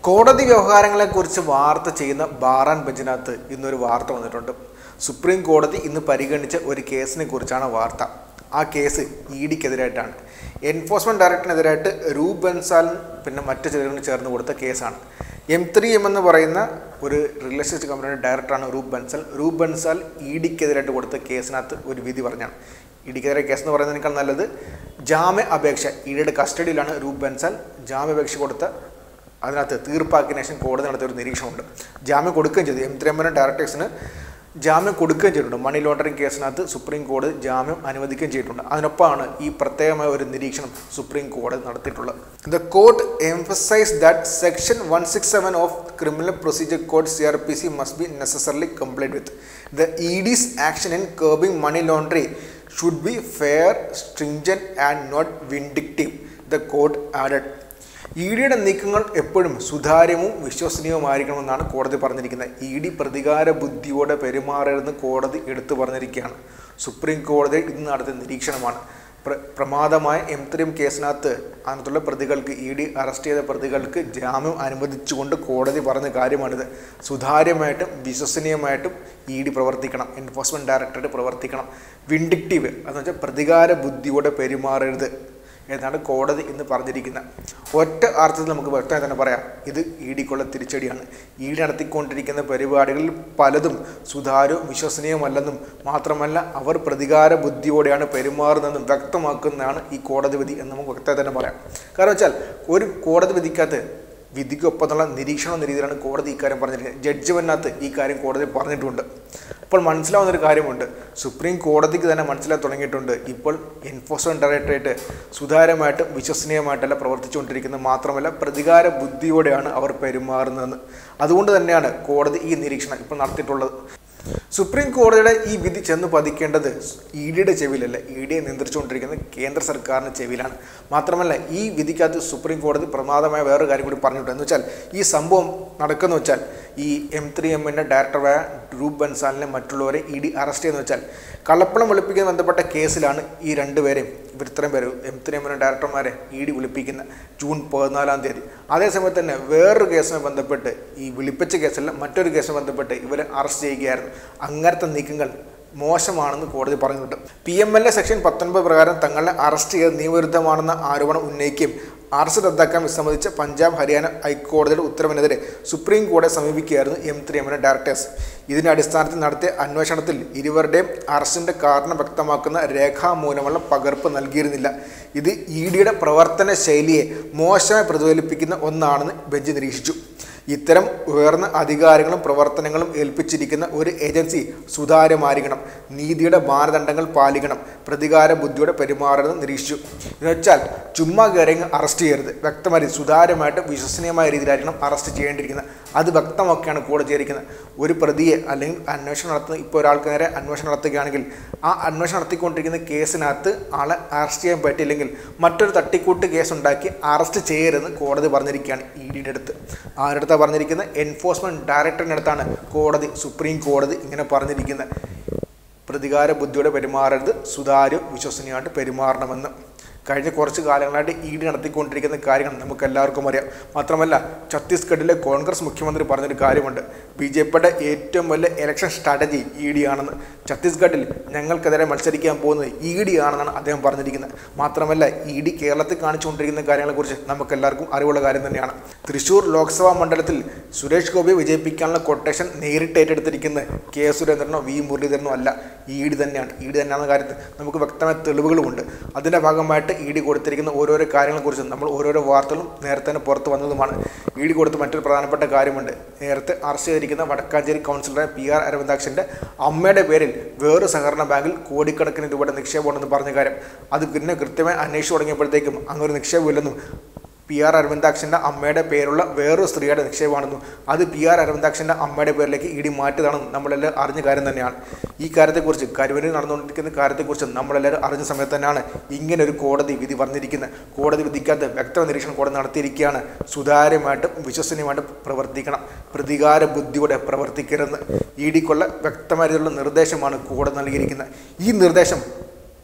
കോടതി വ്യവഹാരങ്ങളെക്കുറിച്ച് വാർത്ത ചെയ്യുന്ന ബാറാൻ ബെഞ്ചിനകത്ത് ഇന്നൊരു വാർത്ത വന്നിട്ടുണ്ട് സുപ്രീം കോടതി ഇന്ന് പരിഗണിച്ച ഒരു കേസിനെ കുറിച്ചാണ് വാർത്ത ആ കേസ് ഇ ഡിക്കെതിരായിട്ടാണ് എൻഫോഴ്സ്മെൻറ്റ് ഡയറക്ടറിനെതിരായിട്ട് രൂപ് ബൻസാലിൻ പിന്നെ മറ്റു ചിലരും ചേർന്ന് കൊടുത്ത കേസാണ് എം ത്രീ എം എന്ന് പറയുന്ന ഒരു റിയൽ എസ്റ്റേറ്റ് കമ്പനിയുടെ ഡയറക്ടറാണ് റൂപ് ബൻസാൽ റൂപ് ബൻസാൽ ഇ ഡിക്കെതിരായിട്ട് കൊടുത്ത കേസിനകത്ത് ഒരു വിധി പറഞ്ഞാണ് ഇ ഡിക്കെതിരെ കേസ് എന്ന് പറയുന്നതിനേക്കാൾ നല്ലത് ജാമ്യ അപേക്ഷ ഇഡിയുടെ കസ്റ്റഡിയിലാണ് റൂപ് ബൻസാൽ ജാമ്യാപേക്ഷ കൊടുത്ത അതിനകത്ത് തീർപ്പാക്കിയ ശേഷം കോടതി നടത്തിയ ഒരു നിരീക്ഷണമുണ്ട് ജാമ്യം കൊടുക്കുകയും ചെയ്തു എം ത്രിയമ്പനം ഡയറക്ടേഴ്സിന് ജാമ്യം കൊടുക്കുകയും ചെയ്തിട്ടുണ്ട് മണി ലോണ്ടറിംഗ് കേസിനകത്ത് സുപ്രീം കോടതി ജാമ്യം അനുവദിക്കുകയും ചെയ്തിട്ടുണ്ട് അതിനൊപ്പമാണ് ഈ പ്രത്യേകമായ ഒരു നിരീക്ഷണം സുപ്രീം കോടതി നടത്തിയിട്ടുള്ളത് the court emphasise that section one six seven of criminal procedure code C R P C must be necessarily complete with the E D's action in curbing money laundry should be fair stringent and not vindictive the court added ഇ ഡിയുടെ നീക്കങ്ങൾ എപ്പോഴും സുതാര്യവും വിശ്വസനീയവുമായിരിക്കണമെന്നാണ് കോടതി പറഞ്ഞിരിക്കുന്നത് E D പ്രതികാര ബുദ്ധിയോടെ പെരുമാറരുതെന്ന് കോടതി എടുത്തു പറഞ്ഞിരിക്കുകയാണ് സുപ്രീം കോടതി ഇന്ന് നടത്തിയ നിരീക്ഷണമാണ് പ്ര പ്രമാദമായ എം ത്രീം കേസിനകത്ത് അതിനകത്തുള്ള പ്രതികൾക്ക് ഇ ഡി അറസ്റ്റ് ചെയ്ത പ്രതികൾക്ക് ജാമ്യം അനുവദിച്ചുകൊണ്ട് കോടതി പറഞ്ഞ കാര്യമാണിത് സുതാര്യമായിട്ടും വിശ്വസനീയമായിട്ടും ഇ ഡി പ്രവർത്തിക്കണം എൻഫോഴ്സ്മെൻറ്റ് ഡയറക്ടറേറ്റ് പ്രവർത്തിക്കണം വിൻഡിക്റ്റീവ് എന്ന് വെച്ചാൽ പ്രതികാര ബുദ്ധിയോടെ പെരുമാറരുത് എന്നാണ് കോടതി ഇന്ന് പറഞ്ഞിരിക്കുന്നത് ഒറ്റ അർത്ഥത്തിൽ നമുക്ക് വ്യക്തമായി തന്നെ പറയാം ഇത് ഇ ഡിക്കുള്ള തിരിച്ചടിയാണ് ഇ ഡി നടത്തിക്കൊണ്ടിരിക്കുന്ന പരിപാടികളിൽ പലതും സുതാര്യവും വിശ്വസനീയമല്ലെന്നും മാത്രമല്ല അവർ പ്രതികാര ബുദ്ധിയോടെയാണ് പെരുമാറുന്നതെന്നും വ്യക്തമാക്കുന്നതാണ് ഈ കോടതി വിധി എന്ന് നമുക്ക് വ്യക്തമായി തന്നെ പറയാം കാരണം വെച്ചാൽ ഒരു കോടതി വിധിക്കകത്ത് വിധിക്കൊപ്പത്തുള്ള നിരീക്ഷണം എന്ന രീതിയിലാണ് കോടതി ഇക്കാര്യം പറഞ്ഞിരിക്കുന്നത് ജഡ്ജ്മെൻറ്റിനകത്ത് ഈ കാര്യം കോടതി പറഞ്ഞിട്ടുണ്ട് അപ്പോൾ മനസ്സിലാവുന്ന ഒരു കാര്യമുണ്ട് സുപ്രീം കോടതിക്ക് തന്നെ മനസ്സിലാക്കി തുടങ്ങിയിട്ടുണ്ട് ഇപ്പോൾ എൻഫോഴ്സ്മെൻറ്റ് ഡയറക്ടറേറ്റ് സുതാര്യമായിട്ടും വിശ്വസനീയമായിട്ടല്ല പ്രവർത്തിച്ചുകൊണ്ടിരിക്കുന്നത് മാത്രമല്ല പ്രതികാര ബുദ്ധിയോടെയാണ് അവർ പെരുമാറുന്നതെന്ന് അതുകൊണ്ട് തന്നെയാണ് കോടതി ഈ നിരീക്ഷണം ഇപ്പോൾ നടത്തിയിട്ടുള്ളത് സുപ്രീം കോടതിയുടെ ഈ വിധി ചെന്ന് പതിക്കേണ്ടത് ഇ ഡിയുടെ ചെവിയിലല്ല ഇ ഡിയെ നിയന്ത്രിച്ചുകൊണ്ടിരിക്കുന്നത് കേന്ദ്ര സർക്കാരിൻ്റെ ചെവിയിലാണ് മാത്രമല്ല ഈ വിധിക്കകത്ത് സുപ്രീം കോടതി പ്രമാദമായ വേറൊരു കാര്യം കൂടി പറഞ്ഞിട്ടുണ്ട് എന്ന് വെച്ചാൽ ഈ സംഭവം നടക്കുന്ന വെച്ചാൽ ഈ എം ത്രീ എമ്മിൻ്റെ ഡയറക്ടറായ രൂപ് ബൻസാലിനെ മറ്റുള്ളവരെ ഇ ഡി അറസ്റ്റ് ചെയ്യുന്ന വെച്ചാൽ കള്ളപ്പണം വെളുപ്പിക്കുന്ന ബന്ധപ്പെട്ട കേസിലാണ് ഈ രണ്ടുപേരെയും ഇവർ ഇത്രയും പേര് എം ത്രീ എമ്മിൻ്റെ ഡയറക്ടർമാരെ ഇ ഡി വിളിപ്പിക്കുന്ന ജൂൺ പതിനാലാം തീയതി അതേസമയത്ത് തന്നെ വേറൊരു കേസുമായി ബന്ധപ്പെട്ട് ഈ വിളിപ്പിച്ച കേസല്ല മറ്റൊരു കേസുമായി ബന്ധപ്പെട്ട് ഇവരെ അറസ്റ്റ് ചെയ്യുകയായിരുന്നു അങ്ങനത്തെ നീക്കങ്ങൾ മോശമാണെന്ന് കോടതി പറഞ്ഞിട്ടുണ്ട് P M L A section പത്തൊൻപത് പ്രകാരം തങ്ങളെ അറസ്റ്റ് ചെയ്ത് നിയമവിരുദ്ധമാണെന്ന ആരോപണം ഉന്നയിക്കുകയും അറസ്റ്റ് റദ്ദാക്കാൻ വിസമ്മതിച്ച പഞ്ചാബ് ഹരിയാന ഹൈക്കോടതിയുടെ ഉത്തരവിനെതിരെ സുപ്രീം കോടതിയെ സമീപിക്കുകയായിരുന്നു എം ത്രീ എമ്മിൻ്റെ ഡയറക്ടേഴ്സ് ഇതിൻ്റെ അടിസ്ഥാനത്തിൽ നടത്തിയ അന്വേഷണത്തിൽ ഇരുവരുടെയും അറസ്റ്റിൻ്റെ കാരണം വ്യക്തമാക്കുന്ന രേഖാമൂലമുള്ള പകർപ്പ് നൽകിയിരുന്നില്ല ഇത് ഇ ഡിയുടെ പ്രവർത്തന ശൈലിയെ മോശമായി പ്രതിഫലിപ്പിക്കുന്ന ഒന്നാണെന്ന് ബെഞ്ച് നിരീക്ഷിച്ചു ഇത്തരം ഉയർന്ന അധികാരങ്ങളും പ്രവർത്തനങ്ങളും ഏൽപ്പിച്ചിരിക്കുന്ന ഒരു ഏജൻസി സുതാര്യമായിരിക്കണം നീതിയുടെ മാനദണ്ഡങ്ങൾ പാലിക്കണം പ്രതികാര ബുദ്ധിയോടെ പെരുമാറരുതെന്ന് നിരീക്ഷിച്ചു എന്നുവെച്ചാൽ ചുമ്മാ കയറിയങ്ങ് അറസ്റ്റ് ചെയ്യരുത് വ്യക്തമായി സുതാര്യമായിട്ട് വിശ്വസനീയമായ രീതിയിലായിരിക്കണം അറസ്റ്റ് ചെയ്യേണ്ടിയിരിക്കുന്നത് അത് വ്യക്തമാക്കിയാണ് കോടതി ചെയ്തിരിക്കുന്നത് ഒരു പ്രതിയെ അല്ലെങ്കിൽ അന്വേഷണം നടത്തുന്ന ഇപ്പോൾ ഒരാൾക്ക് നേരെ അന്വേഷണം നടത്തുകയാണെങ്കിൽ ആ അന്വേഷണം നടത്തിക്കൊണ്ടിരിക്കുന്ന കേസിനകത്ത് ആളെ അറസ്റ്റ് ചെയ്യാൻ പറ്റിയില്ലെങ്കിൽ മറ്റൊരു തട്ടിക്കൂട്ട് കേസ് ഉണ്ടാക്കി അറസ്റ്റ് ചെയ്യരുതെന്ന് കോടതി പറഞ്ഞിരിക്കുകയാണ് ഇ ഡിയുടെ അടുത്ത് ആരുടെ അടുത്താണ് പറഞ്ഞിരിക്കുന്നത് എൻഫോഴ്സ്മെൻറ്റ് ഡയറക്ടറിൻ്റെ അടുത്താണ് കോടതി സുപ്രീം കോടതി ഇങ്ങനെ പറഞ്ഞിരിക്കുന്നത് പ്രതികാര ബുദ്ധിയോടെ പെരുമാറരുത് സുതാര്യം വിശ്വസനീയമായിട്ട് പെരുമാറണമെന്ന് കഴിഞ്ഞ കുറച്ച് കാലങ്ങളായിട്ട് ഇ ഡി നടത്തിക്കൊണ്ടിരിക്കുന്ന കാര്യങ്ങൾ നമുക്ക് എല്ലാവർക്കും അറിയാം മാത്രമല്ല ഛത്തീസ്ഗഡിലെ കോൺഗ്രസ് മുഖ്യമന്ത്രി പറഞ്ഞൊരു കാര്യമുണ്ട് ബി ജെ പിയുടെ ഏറ്റവും വലിയ ഇലക്ഷൻ സ്ട്രാറ്റജി ഇ ഡി ആണെന്ന് ഛത്തീസ്ഗഡിൽ ഞങ്ങൾക്കെതിരെ മത്സരിക്കാൻ പോകുന്നത് ഇ ഡി ആണെന്നാണ് അദ്ദേഹം പറഞ്ഞിരിക്കുന്നത് മാത്രമല്ല ഇ ഡി കേരളത്തിൽ കാണിച്ചുകൊണ്ടിരിക്കുന്ന കാര്യങ്ങളെക്കുറിച്ച് നമുക്ക് എല്ലാവർക്കും അറിവുള്ള കാര്യം തന്നെയാണ് തൃശ്ശൂർ ലോക്സഭാ മണ്ഡലത്തിൽ സുരേഷ് ഗോപിയെ വിജയിപ്പിക്കാനുള്ള കൊട്ടേഷൻ നേരിട്ട് ഏറ്റെടുത്തിരിക്കുന്നത് കെ സുരേന്ദ്രനോ വി മുരളീധരനോ അല്ല ഇ ഡി തന്നെയാണ് ഇ ഡി തന്നെയാണെന്ന കാര്യത്തിൽ നമുക്ക് വ്യക്തമായ തെളിവുകളുമുണ്ട് അതിൻ്റെ ഭാഗമായിട്ട് ഇ ഡി കൊടുത്തിരിക്കുന്ന ഓരോരോ കാര്യങ്ങളെക്കുറിച്ചും നമ്മൾ ഓരോരോ വാർത്തകളും നേരത്തെ തന്നെ പുറത്ത് വന്നതുമാണ് ഇ ഡി കൊടുത്ത മറ്റൊരു പ്രധാനപ്പെട്ട കാര്യമുണ്ട് നേരത്തെ അറസ്റ്റ് ചെയ്തിരിക്കുന്ന വടക്കാഞ്ചേരി കൗൺസിലറെ പി ആർ അരവിന്ദാക്ഷൻ്റെ അമ്മയുടെ പേരിൽ വേറൊരു സഹകരണ ബാങ്കിൽ കോടിക്കണക്കിന് രൂപയുടെ നിക്ഷേപമുണ്ടെന്ന് പറഞ്ഞ കാര്യം അത് പിന്നെ കൃത്യമായി അന്വേഷിച്ചു തുടങ്ങിയപ്പോഴത്തേക്കും അങ്ങനൊരു നിക്ഷേപമില്ലെന്നും പി ആർ അരവിന്ദാക്ഷൻ്റെ അമ്മയുടെ പേരുള്ള വേറൊരു സ്ത്രീയുടെ നിക്ഷേപമാണെന്നും അത് പി ആർ അരവിന്ദാക്ഷൻ്റെ അമ്മയുടെ പേരിലേക്ക് ഇ ഡി മാറ്റിയതാണെന്നും നമ്മളെല്ലാം അറിഞ്ഞ കാര്യം തന്നെയാണ് ഈ കാര്യത്തെക്കുറിച്ച് കരുവനിൽ നടന്നുകൊണ്ടിരിക്കുന്ന കാര്യത്തെക്കുറിച്ച് നമ്മളെല്ലാവരും അറിഞ്ഞ സമയത്ത് തന്നെയാണ് ഇങ്ങനെ ഒരു കോടതി വിധി പറഞ്ഞിരിക്കുന്നത് കോടതി വിധിക്കാത്ത വ്യക്തമായ നിരീക്ഷണം കോടതി നടത്തിയിരിക്കുകയാണ് സുതാര്യമായിട്ടും വിശ്വസനീയമായിട്ടും പ്രവർത്തിക്കണം പ്രതികാര ബുദ്ധിയോടെ പ്രവർത്തിക്കരുതെന്ന് ഇ ഡിക്കുള്ള വ്യക്തമായിട്ടുള്ള നിർദ്ദേശമാണ് കോടതി നൽകിയിരിക്കുന്നത് ഈ നിർദ്ദേശം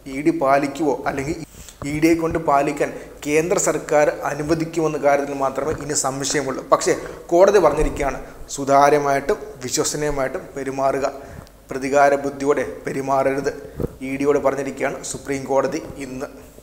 ഇ ഡി പാലിക്കുവോ അല്ലെങ്കിൽ ഇ ഡിയെ കൊണ്ട് പാലിക്കാൻ കേന്ദ്ര സർക്കാർ അനുവദിക്കുമെന്ന കാര്യത്തിൽ മാത്രമേ ഇനി സംശയമുള്ളൂ പക്ഷേ കോടതി പറഞ്ഞിരിക്കുകയാണ് സുതാര്യമായിട്ടും വിശ്വസനീയമായിട്ടും പെരുമാറുക പ്രതികാര ബുദ്ധിയോടെ പെരുമാറരുത് ഇ ഡിയോട് പറഞ്ഞിരിക്കുകയാണ് സുപ്രീം കോടതി ഇന്ന്